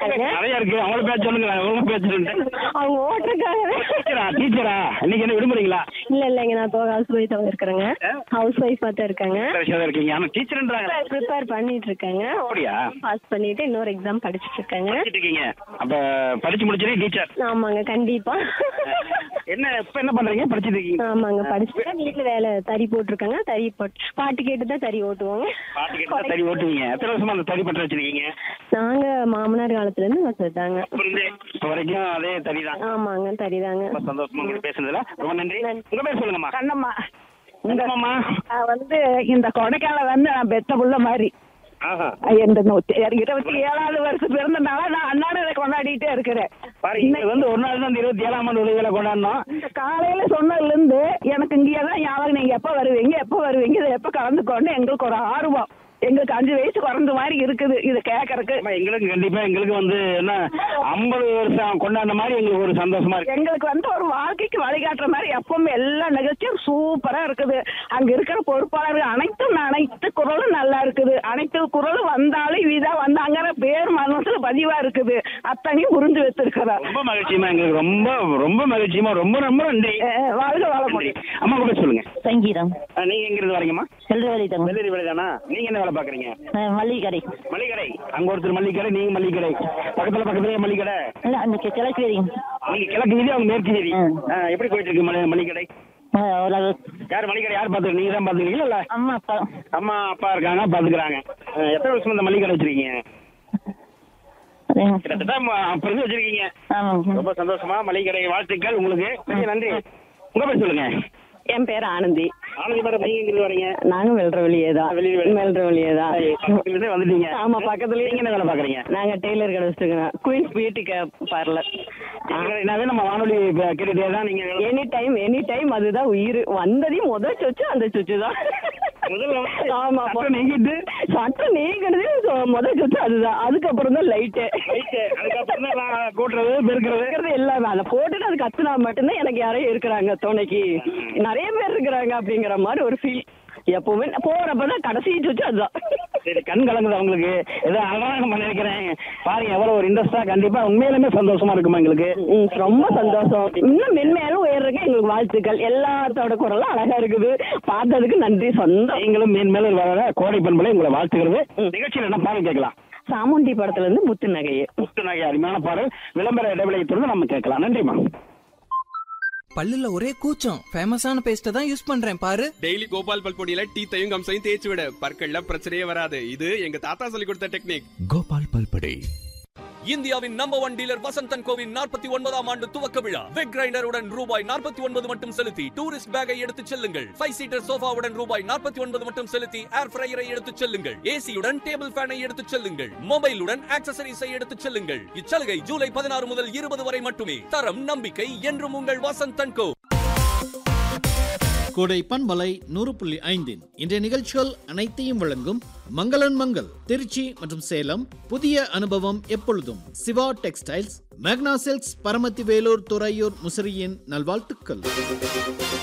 இருக்காங்க நிறைய இருக்கு அவங்கள பேச சொல்லுங்க உங்க பேசுறேன் அவங்க ஓட்டுறதுக்காகவே டீச்சரா டீச்சரா இன்னைக்கு என்ன விடுமுறைங்களா இல்ல இல்லைங்க நான் இப்போ ஹவுஸ் ஒய்ஃபாக இருக்கிறேங்க ஹவுஸ் ஒய்ஃபாக தான் இருக்காங்க விஷயம் இருக்கீங்க ஆனா டீச்சர்ன்றாங்க ப்ரிப்பேர் பண்ணிட்டு இருக்காங்க அப்படியா பாஸ் பண்ணிட்டு இன்னொரு எக்ஸாம் படிச்சிட்டு இருக்காங்க படிச்சிட்டு இருக்கீங்க அப்ப படிச்சு முடிச்சதே டீச்சர் ஆமாங்க கண்டிப்பா என்ன இப்ப என்ன பண்றீங்க படிச்சிட்டு இருக்கீங்க ஆமாங்க படிச்சுட்டு வீட்டுல வேலை தறி போட்டிருக்காங்க தறி போட்டு பாட்டு கேட்டு தான் தறி ஓட்டுவோங்க பாட்டு கேட்டு தறி ஓட்டுவீங்க எத்தனை வருஷமா அந்த தறி பற்ற வச்சிருக்கீங்க நாங்க மாமனார் காலத்துல இருந்து வச்சிருந்தாங்க அப்ப இருந்தே இப்ப வரைக்கும் அதே தறி தான் ஆமாங்க தறி தாங்க ரொம்ப சந்தோஷமா உங்ககிட்ட பேசுனதுல ரொம்ப நன்றி உங்க பேர் சொல்லுங்கம்மா கண்ணம்மா என்னம்மா நான் வந்து இந்த கொடைக்கானல் வந்து நான் பெத்த புள்ள மாதிரி ஆஹா இந்த நூத்தி- இருபத்தி ஏழாவது வருஷம் பிறந்தனால நான் அன்னாடு இதை கொண்டாடிட்டே இருக்கிறேன் பாருங்க இன்னைக்கு வந்து ஒரு நாள் தான் இந்த இருபத்தி ஏழாம் ஆண்டு உதவிகளை கொண்டாடணும் இந்த காலையில சொன்னதுல இருந்து எனக்கு இங்கே தான் ஞாபகம் நீங்க எப்ப வருவீங்க எப்ப வருவீங்க இதை எப்ப கலந்துக்கோன்னு எங்களுக்கு ஒரு ஆர்வம் எங்களுக்கு அஞ்சு வயசு குறைஞ்ச மாதிரி இருக்குது இது கேட்கறதுக்கு ஆமா, எங்களுக்கு கண்டிப்பா எங்களுக்கு வந்து என்ன ஐம்பது வருஷம் கொண்டாடின மாதிரி எங்களுக்கு ஒரு சந்தோஷமா இருக்கு எங்களுக்கு வந்து ஒரு வாழ்க்கைக்கு வழிகாட்டுற மாதிரி எப்பவுமே எல்லா நிகழ்ச்சியும் சூப்பரா இருக்குது அங்க இருக்கிற பொறுப்பாளர்கள் அனைத்தும் அனைத்து குரலும் நல்லா இருக்குது அனைத்து குரலும் வந்தாலும் இதான் வந்தாங்கிற பேர் மனசுல பதிவா இருக்குது அத்தனையும் புரிஞ்சு வச்சிருக்கிறோம் ரொம்ப மகிழ்ச்சியமா எங்களுக்கு ரொம்ப ரொம்ப மகிழ்ச்சியமா ரொம்ப ரொம்ப நன்றி அஹ் வாழ்க நன்றி வளமுடன் அம்மா உங்க பேர் சொல்லுங்க சங்கீதம் ஆ, நீங்க எங்க இருந்து வரீங்கம்மா செல்வவேலி தங்க வெள்ளரி வேலை தானா நீங்க என்ன வேலை பாக்குறீங்க மல்லிகை கடை மளிகடை அங்க ஒருத்தர் மல்லிகடை நீங்க மல்லிகடை பக்கத்துல பக்கத்துலயே மல்லிகடை இல்ல அந்த கிழக்கு வீதி நீங்க கிழக்கு வீதி அவங்க மேற்கு வீதி ம். ஆ, எப்படி போயிட்டு இருக்கு மல்லி- மல்லிகடை ஒரு யார் மல்லிகடை யார் பாத்துக்க நீங்க தான் பாத்துக்கிறீங்களா இல்ல அம்மா அப்பா அம்மா அப்பா இருக்காங்க பாத்துக்கிறாங்க ஆ, எத்தனை வருஷம் இந்த மல்லிகடை வச்சிருக்கீங்க அதே- கிட்டத்தட்ட ம- அப்ப இருந்து வச்சிருக்கீங்க ஆமாங்க ரொம்ப சந்தோஷமா மளிகை வாழ்த்துக்கள் உங்களுக்கு நன்றி, நன்றி உங்க பேர் சொல்லுங்க என் பேர் ஆனந்தி ஆனந்தி மேடம் நீங்க எங்க இருந்து வரீங்க நாங்க வெல்ற வழியே தான் வெளியே வெளியே. வெல்ற வழியே தான் பக்கத்துல இருந்தே வந்துட்டீங்க ஆமா பக்கத்துலயே நீங்க என்ன வேலை பாக்குறீங்க நாங்க டெய்லர் கடை வச்சிருக்கோம் குயின்ஸ் பியூட்டி பார்லர் என்னவே நம்ம வானொலி இப்ப கேட்டுட்டே தான் நீங்க எனி டைம் எனி டைம் அதுதான் உயிர் வந்ததையும் முதல் சொச்சு அந்த சொச்சு தான் முதல்ல வந்து ஆமா சட்டம் நீங்கிட்டு சட்டம் நீங்கினது சொ- முதல் சொச்சு அதுதான் அதுக்கப்புறம் தான் லைட்டு ரைட்டு. அதுக்கப்புறம் தான் நான் கூட்டுறது பெருக்கிறது இருக்கிறது எல்லாமே அதை போட்டுட்டு அது கத்துனா மட்டும்தான் எனக்கு யாரையும் இருக்கிறாங்க துணைக்கு நிறைய பேர் இருக்கிறாங்க அப்படிங்கிற மாதிரி ஒரு ஃபீல் எப்பவுமே போறப்பதான் கடைசி சுச்சு அதுதான் சரி கண் கலங்குது அவங்களுக்கு ஏதோ அழகாக நம்ம நினைக்கிறேன் பாருங்க எவ்வளவு ஒரு இன்ட்ரெஸ்டா கண்டிப்பா உண்மையிலுமே சந்தோஷமா இருக்குமா எங்களுக்கு ம், ரொம்ப சந்தோஷம் இன்னும் மென்மேலும் உயர்றதுக்கு எங்களுக்கு வாழ்த்துக்கள் எல்லாத்தோட குரலும் அழகா இருக்குது பார்த்ததுக்கு நன்றி சொந்தம் நீங்களும் மேன் மேல வர கோடை பண்பலை உங்களை வாழ்த்துக்கிறது நிகழ்ச்சியில் என்ன பாடல் கேட்கலாம் சாமுண்டி படத்துல இருந்து முத்து நகையே முத்து நகை அருமையான பாடல் விளம்பர இடைவெளியை தொடர்ந்து நம்ம கேட்கலாம் நன்றிமா பல்லுல ஒரே கூச்சம் ஃபேமஸான பேஸ்ட தான் யூஸ் பண்றேன் பாரு டெய்லி கோபால் பல் பொடியில டீத்தையும் கம்சையும் தேய்ச்சி விட பற்கள்ல பிரச்சனையே வராது இது எங்க தாத்தா சொல்லி கொடுத்த டெக்னிக் கோபால் பல்படை இந்தியாவின் நம்பர் ஒன் டீலர் வசந்தன் கோவின் நாற்பத்தி ஒன்பதாம் ஆண்டு துவக்க விழா வெக் கிரைண்டருடன் ரூபாய் நாற்பத்தி ஒன்பது மட்டும் செலுத்தி டூரிஸ்ட் பேக்கை எடுத்துச் செல்லுங்கள் ஃபைவ் சீட்டர் சோஃபாவுடன் ரூபாய் நாற்பத்தி ஒன்பது மட்டும் செலுத்தி ஏர் ஃப்ரையரை எடுத்துச் செல்லுங்கள் ஏசியுடன் டேபிள் ஃபேனை எடுத்துச் செல்லுங்கள் மொபைலுடன் ஆக்சசரிஸை எடுத்துச் செல்லுங்கள் இச்சலுகை ஜூலை பதினாறு முதல் இருபது வரை மட்டுமே தரம் நம்பிக்கை என்றும் உங்கள் வசந்தன் கோ கோடை பண்பலை நூறு புள்ளி ஐந்தின் இன்றைய நிகழ்ச்சிகள் அனைத்தையும் வழங்கும் மங்களன் மங்கள் திருச்சி மற்றும் சேலம் புதிய அனுபவம் எப்பொழுதும் சிவா டெக்ஸ்டைல்ஸ் மேக்னா சில்க்ஸ் பரமத்தி வேலூர் துறையூர் முசிறியின் நல்வாழ்த்துக்கள்